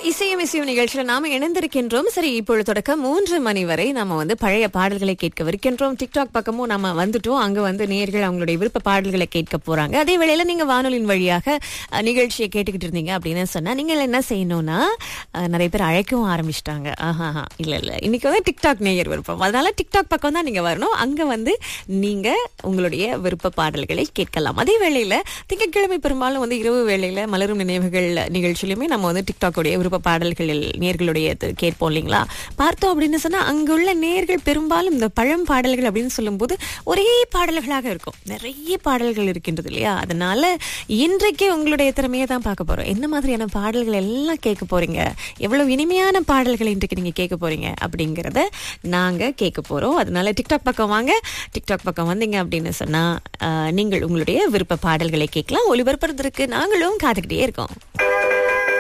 இசையும் இசையும் நிகழ்ச்சியில நாம இணைந்திருக்கின்றோம் சரி இப்பொழுது தொடக்கம் மூன்று மணி வரை நாம வந்து பழைய பாடல்களை கேட்கவிருக்கின்றோம் டிக்டாக் பக்கமும் நம்ம வந்துட்டோம் அங்க வந்து நேர்கள் அவங்களுடைய விருப்ப பாடல்களை கேட்க போறாங்க அதே வேளையில நீங்க வானொலியின் வழியாக அஹ், நிகழ்ச்சியை கேட்டுக்கிட்டு இருந்தீங்க அப்படின்னு சொன்னா நீங்கள் என்ன செய்யணும்னா அஹ், நிறைய பேர் அழைக்கவும் ஆரம்பிச்சிட்டாங்க ஆஹா இல்ல இல்ல இன்னைக்கு வந்து டிக்டாக் நேயர் விருப்பம் அதனால டிக்டாக் பக்கம் தான் நீங்க வரணும் அங்க வந்து நீங்க உங்களுடைய விருப்ப பாடல்களை கேட்கலாம் அதே வேளையில திங்கட்கிழமை பெரும்பாலும் வந்து இரவு வேளையில மலரும் நினைவுகள் நிகழ்ச்சியிலுமே நம்ம வந்து டிக்டாக்குடைய விருப்ப பாடல்களில் நேர்களுடைய இது கேட்போம் இல்லைங்களா பார்த்தோம் அப்படின்னு சொன்னா அங்குள்ள நேர்கள் பெரும்பாலும் இந்த பழம் பாடல்கள் அப்படின்னு சொல்லும்போது ஒரே பாடல்களாக இருக்கும் நிறைய பாடல்கள் இருக்கின்றது இல்லையா அதனால இன்றைக்கு உங்களுடைய திறமையை தான் பார்க்க போறோம் என்ன மாதிரியான பாடல்கள் எல்லாம் கேட்க போறீங்க எவ்வளவு இனிமையான பாடல்கள் இன்றைக்கு நீங்க கேட்க போறீங்க அப்படிங்கறத நாங்க கேட்க போறோம் அதனால டிக்டாக் பக்கம் வாங்க டிக்டாக் பக்கம் வந்தீங்க அப்படின்னு சொன்னா ஆஹ், நீங்கள் உங்களுடைய விருப்ப பாடல்களை கேட்கலாம் ஒளிபரப்புறதுக்கு நாங்களும் காத்துக்கிட்டே இருக்கோம்